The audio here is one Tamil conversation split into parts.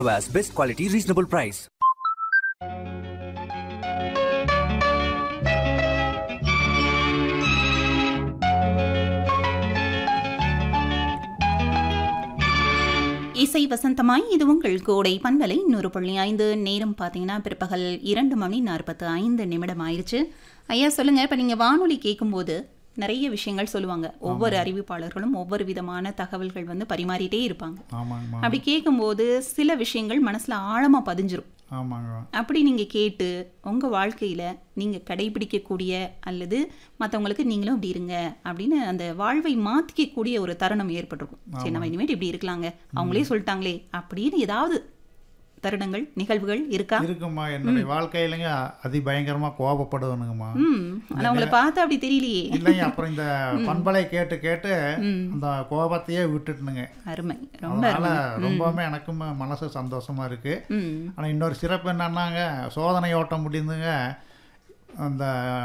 as best quality, reasonable price. இசை வசந்தமாய் இது உங்கள் கோடை பண்பலை நூறு புள்ளி ஐந்து நேரம் பார்த்தீங்கன்னா பிற்பகல் இரண்டு மணி நாற்பத்து ஐந்து நிமிடம் ஆயிடுச்சு ஐயா சொல்லுங்க இப்போ நீங்கள் வானொலி கேட்கும்போது நிறைய விஷயங்கள் சொல்லுவாங்க ஒவ்வொரு அறிவிப்பாளர்களும் ஒவ்வொரு விதமான தகவல்கள் வந்து பரிமாறிட்டே இருப்பாங்க ஆமாங்கம்மா அப்படி கேட்கும்போது சில விஷயங்கள் மனசுல ஆழமா பதிஞ்சிரும் ஆமாங்க அப்படி நீங்க கேட்டு உங்க வாழ்க்கையில நீங்க கடைபிடிக்கக்கூடிய அல்லது மற்றவங்களுக்கு நீங்களும் இப்படி இருங்க அப்படின்னு அந்த வாழ்வை மாத்திக்கக்கூடிய ஒரு தருணம் ஏற்பட்டிருக்கும் சரி நம்ம இனிமேல் இப்படி இருக்கலாங்க அவங்களே சொல்லிட்டாங்களே அப்படின்னு ஏதாவது தருணங்கள் நிகழ்வுகள் இருக்கா இருக்கும்மா என்னுடைய வாழ்க்கையிலங்க அதி பயங்கரமா கோபப்படுவனுங்கம்மா ம் ஆனா உங்களை பார்த்தா அப்படி தெரியலையே இல்லைங்க அப்புறம் இந்த பண்பலை கேட்டு கேட்டு அந்த கோபத்தையே விட்டுட்டுனுங்க அருமை ரொம்ப அதனால ரொம்பவுமே எனக்கும் மனசு சந்தோஷமா இருக்கு ம் ஆனா இன்னொரு சிறப்பு என்னன்னாங்க சோதனை ஓட்டம் முடிந்துங்க அந்த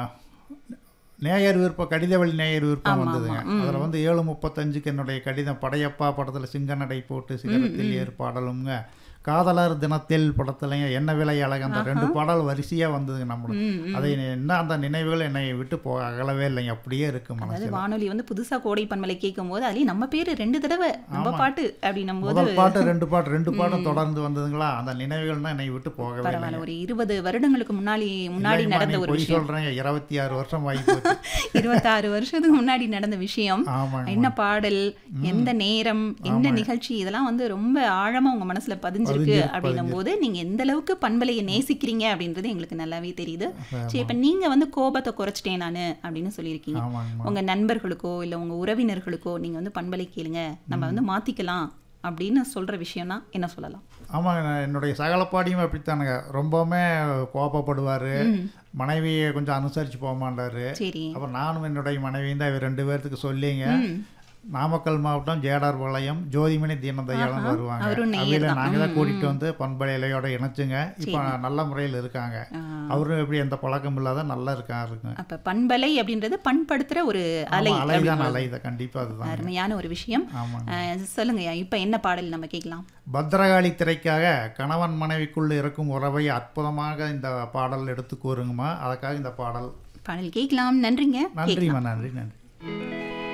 நேயர் விருப்பம் கடித வழி நேயர் விருப்பம் வந்ததுங்க அதில் வந்து ஏழு முப்பத்தஞ்சுக்கு என்னுடைய கடிதம் படையப்பா படத்தில் சிங்கநடை போட்டு சிகரத்தில் ஏறு பாடலுங்க காதலர் தினத்தில் படத்துலங்க என்ன விலை அழகு அந்த ரெண்டு பாடல் வரிசையாக வந்ததுங்க நம்மளுக்கு அதை என்ன அந்த நினைவுகள் என்னை விட்டு போக அகலவே இல்லைங்க அப்படியே இருக்கு அதாவது மனசில் வானொலி வந்து புதுசா கோடை பண்பலை கேட்கும் போது அதுலயும் நம்ம பேரு ரெண்டு தடவை நம்ம பாட்டு அப்படின்னும் போது முதல் பாட்டு ரெண்டு பாட்டு ரெண்டு பாட்டும் தொடர்ந்து வந்ததுங்களா அந்த நினைவுகள் தான் என்னை விட்டு போகவே இல்லை பரவாயில்ல ஒரு இருபது வருடங்களுக்கு முன்னாடி முன்னாடி இல்லைங்கம்மா, நடந்த நீ ஒரு பொய் விஷயம் சொல்றேன் இருபத்தி ஆறு வருஷம் ஆகி போச்சு இருபத்தாறு வருஷத்துக்கு முன்னாடி நடந்த விஷயம் ஆமாங்க என்ன பாடல் எந்த நேரம் என்ன நிகழ்ச்சி இதெல்லாம் வந்து ரொம்ப ஆழமா உங்க மனசுல பதிஞ்சிருக்கு அப்படின்னும் போது நீங்க எந்த அளவுக்கு பண்பலையை நேசிக்கிறீங்க அப்படின்றது எங்களுக்கு நல்லாவே தெரியுது சரி இப்ப நீங்க வந்து கோபத்தை குறைச்சிட்டேன் நானு அப்படின்னு சொல்லியிருக்கீங்க ஆமாங்கம்மா உங்க நண்பர்களுக்கோ இல்ல உங்க உறவினர்களுக்கோ நீங்க வந்து பண்பலை கேளுங்க நம்ம வந்து மாத்திக்கலாம் அப்படின்னு சொல்ற விஷயம்னா என்ன சொல்லலாம் ஆமாங்க நான் என்னுடைய சகலப்பாடியும் அப்படித்தானுங்க ரொம்பவுமே கோபப்படுவார் மனைவியை கொஞ்சம் அனுசரித்து போக மாட்டாரு சரி அப்புறம் நானும் என்னுடைய மனைவியும் தான் இவர் ரெண்டு பேர்த்துக்கு சொல்லிங்க நாமக்கல் மாவட்டம் ஜேடார் பாளையம் ஜோதிமணி தீனதயாளன் வருவாங்க அவரும் நேயர் அவையில தான். நாங்கள் தான் கூட்டிகிட்டு வந்து பண்பலையிலையோட இணைச்சுங்க இப்போ நல்ல முறையில் இருக்காங்க ஆ. அவரும் எப்படி எந்த பழக்கம் இல்லாத நல்லா இருக்கா இருக்குங்க அப்ப பண்பலை அப்படின்றது பண்படுத்துற ஒரு அலை ஆமா, அலை தான் அப்படின்னு அலை தான் கண்டிப்பாக அதுதான் அருமையான ஒரு விஷயம் ஆமாங்க அஹ், சொல்லுங்கய்யா இப்ப என்ன பாடல் நம்ம கேட்கலாம் பத்ரகாளி திரைக்காக கணவன் மனைவிக்குள் இருக்கும் உறவை அற்புதமாக இந்த பாடல் எடுத்து கூறுங்கம்மா அதுக்காக இந்த பாடல் பாடல் கேட்கலாம் நன்றிங்க நன்றிம்மா நன்றி நன்றி